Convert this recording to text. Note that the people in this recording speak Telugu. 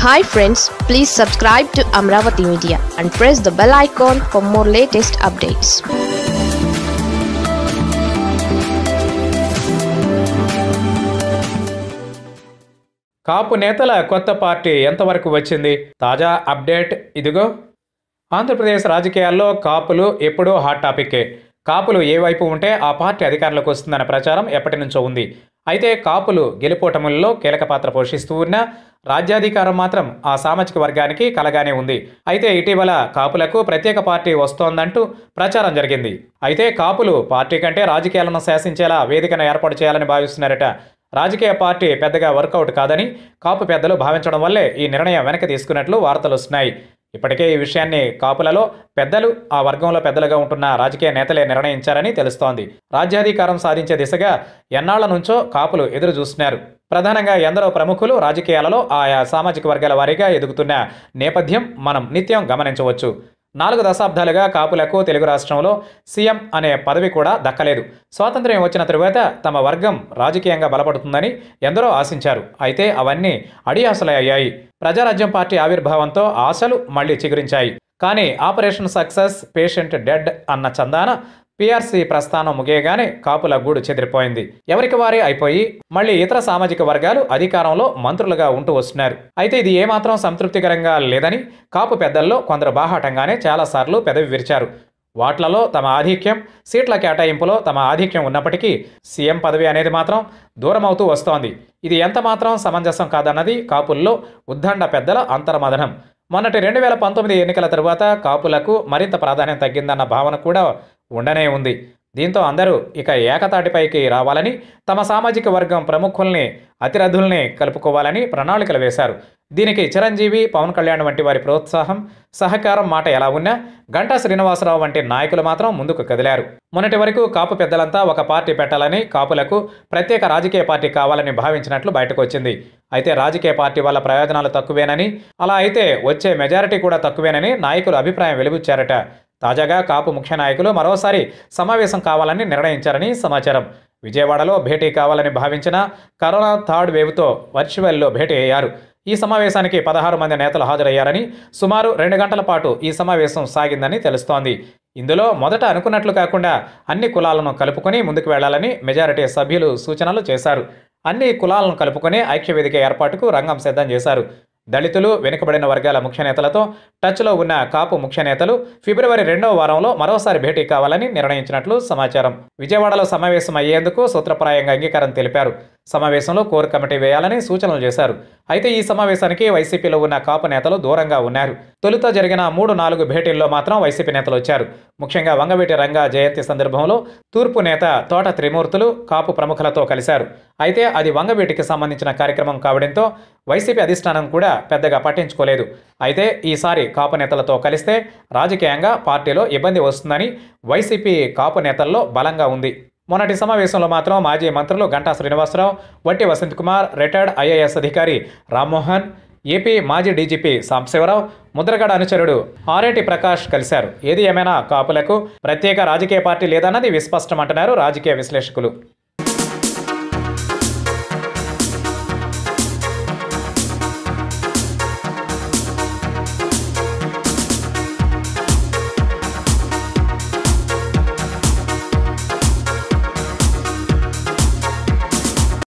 hi friends please subscribe to Amaravati media and press the bell icon for more latest updates Kapu నేతల కొత్త పార్టీ ఎంతవరకు వచ్చింది తాజా అప్డేట్ ఇదిగో ఆంధ్రప్రదేశ్ రాజకీయాల్లో కాపులు ఎప్పుడూ హాట్ టాపిక్కే కాపులు ఏ వైపు ఉంటే ఆ పార్టీ అధికారంలోకి వస్తుందన్న ప్రచారం ఎప్పటి నుంచో ఉంది అయితే కాపులు గెలుపోటముల్లో కీలక పాత్ర పోషిస్తూ ఉన్న రాజ్యాధికారం మాత్రం ఆ సామాజిక వర్గానికి కలగానే ఉంది అయితే ఇటీవల కాపులకు ప్రత్యేక పార్టీ వస్తోందంటూ ప్రచారం జరిగింది అయితే కాపులు పార్టీ కంటే రాజకీయాలను శాసించేలా వేదికను ఏర్పాటు చేయాలని భావిస్తున్నారట రాజకీయ పార్టీ పెద్దగా వర్కౌట్ కాదని కాపు పెద్దలు భావించడం వల్లే ఈ నిర్ణయం వెనక్కి తీసుకున్నట్లు వార్తలు వస్తున్నాయి ఇప్పటికే ఈ విషయాన్ని కాపులలో పెద్దలు ఆ వర్గంలో పెద్దలుగా ఉంటున్న రాజకీయ నేతలే నిర్ణయించారని తెలుస్తోంది రాజ్యాధికారం సాధించే దిశగా ఎన్నాళ్ల నుంచో కాపులు ఎదురు చూస్తున్నారు ప్రధానంగా ఎందరో ప్రముఖులు రాజకీయాలలో ఆయా సామాజిక వర్గాల వారీగా ఎదుగుతున్న నేపథ్యం మనం నిత్యం గమనించవచ్చు నాలుగు దశాబ్దాలుగా కాపులకు తెలుగు రాష్ట్రంలో సీఎం అనే పదవి కూడా దక్కలేదు స్వాతంత్ర్యం వచ్చిన తరువాత తమ వర్గం రాజకీయంగా బలపడుతుందని ఎందరో ఆశించారు అయితే అవన్నీ అడియాసలే అయ్యాయి ప్రజారాజ్యం పార్టీ ఆవిర్భావంతో ఆశలు మళ్లీ చిగురించాయి కానీ ఆపరేషన్ సక్సెస్ పేషెంట్ డెడ్ అన్న చందాన పీఆర్సీ ప్రస్థానం ముగియగానే కాపుల గూడు చెదిరిపోయింది ఎవరికి వారే అయిపోయి మళ్ళీ ఇతర సామాజిక వర్గాలు అధికారంలో మంత్రులుగా ఉంటూ వస్తున్నారు అయితే ఇది ఏమాత్రం సంతృప్తికరంగా లేదని కాపు పెద్దల్లో కొందరు బాహాటంగానే చాలాసార్లు పెదవి విరిచారు వాట్లలో తమ ఆధిక్యం సీట్ల కేటాయింపులో తమ ఆధిక్యం ఉన్నప్పటికీ సీఎం పదవి అనేది మాత్రం దూరమవుతూ వస్తోంది ఇది ఎంత మాత్రం సమంజసం కాదన్నది కాపుల్లో ఉద్దండ పెద్దల అంతర్మదనం మొన్నటి రెండు వేల పంతొమ్మిది ఎన్నికల తరువాత కాపులకు మరింత ప్రాధాన్యం తగ్గిందన్న భావన కూడా ఉండనే ఉంది దీంతో అందరూ ఇక ఏకతాటిపైకి రావాలని తమ సామాజిక వర్గం ప్రముఖుల్ని అతిరథుల్ని కలుపుకోవాలని ప్రణాళికలు వేశారు దీనికి చిరంజీవి పవన్ కళ్యాణ్ వంటి వారి ప్రోత్సాహం సహకారం మాట ఎలా ఉన్నా గంటా శ్రీనివాసరావు వంటి నాయకులు మాత్రం ముందుకు కదిలారు మొన్నటి వరకు కాపు పెద్దలంతా ఒక పార్టీ పెట్టాలని కాపులకు ప్రత్యేక రాజకీయ పార్టీ కావాలని భావించినట్లు బయటకు వచ్చింది అయితే రాజకీయ పార్టీ వల్ల ప్రయోజనాలు తక్కువేనని అలా అయితే వచ్చే మెజారిటీ కూడా తక్కువేనని నాయకులు అభిప్రాయం వెలుబుచ్చారట తాజాగా కాపు ముఖ్య నాయకులు మరోసారి సమావేశం కావాలని నిర్ణయించారని సమాచారం విజయవాడలో భేటీ కావాలని భావించిన కరోనా థర్డ్ వేవ్తో వర్చువల్లో భేటీ అయ్యారు ఈ సమావేశానికి పదహారు మంది నేతలు హాజరయ్యారని సుమారు రెండు గంటల పాటు ఈ సమావేశం సాగిందని తెలుస్తోంది ఇందులో మొదట అనుకున్నట్లు కాకుండా అన్ని కులాలను కలుపుకొని ముందుకు వెళ్లాలని మెజారిటీ సభ్యులు సూచనలు చేశారు అన్ని కులాలను కలుపుకొని ఐక్యవేదిక ఏర్పాటుకు రంగం సిద్ధం చేశారు దళితులు వెనుకబడిన వర్గాల ముఖ్య నేతలతో టచ్లో ఉన్న కాపు ముఖ్య నేతలు ఫిబ్రవరి రెండవ వారంలో మరోసారి భేటీ కావాలని నిర్ణయించినట్లు సమాచారం విజయవాడలో సమావేశం అయ్యేందుకు సూత్రప్రాయంగా అంగీకారం తెలిపారు సమావేశంలో కోర్ కమిటీ వేయాలని సూచనలు చేశారు అయితే ఈ సమావేశానికి వైసీపీలో ఉన్న కాపు నేతలు దూరంగా ఉన్నారు తొలుత జరిగిన మూడు నాలుగు భేటీల్లో మాత్రం వైసీపీ నేతలు వచ్చారు ముఖ్యంగా వంగవీటి రంగా జయంతి సందర్భంలో తూర్పు నేత తోట త్రిమూర్తులు కాపు ప్రముఖులతో కలిశారు అయితే అది వంగవీటికి సంబంధించిన కార్యక్రమం కావడంతో వైసీపీ అధిష్టానం కూడా పెద్దగా పట్టించుకోలేదు అయితే ఈసారి కాపు నేతలతో కలిస్తే రాజకీయంగా పార్టీలో ఇబ్బంది వస్తుందని వైసీపీ కాపు నేతల్లో బలంగా ఉంది మొన్నటి సమావేశంలో మాత్రం మాజీ మంత్రులు గంటా శ్రీనివాసరావు వట్టి వసంత్ కుమార్ రిటైర్డ్ ఐఏఎస్ అధికారి రామ్మోహన్ ఏపీ మాజీ డీజీపీ సాంబశివరావు ముద్రగడ అనుచరుడు ఆరేటి ప్రకాష్ కలిశారు ఏది ఏమైనా కాపులకు ప్రత్యేక రాజకీయ పార్టీ లేదన్నది విస్పష్టమంటున్నారు రాజకీయ విశ్లేషకులు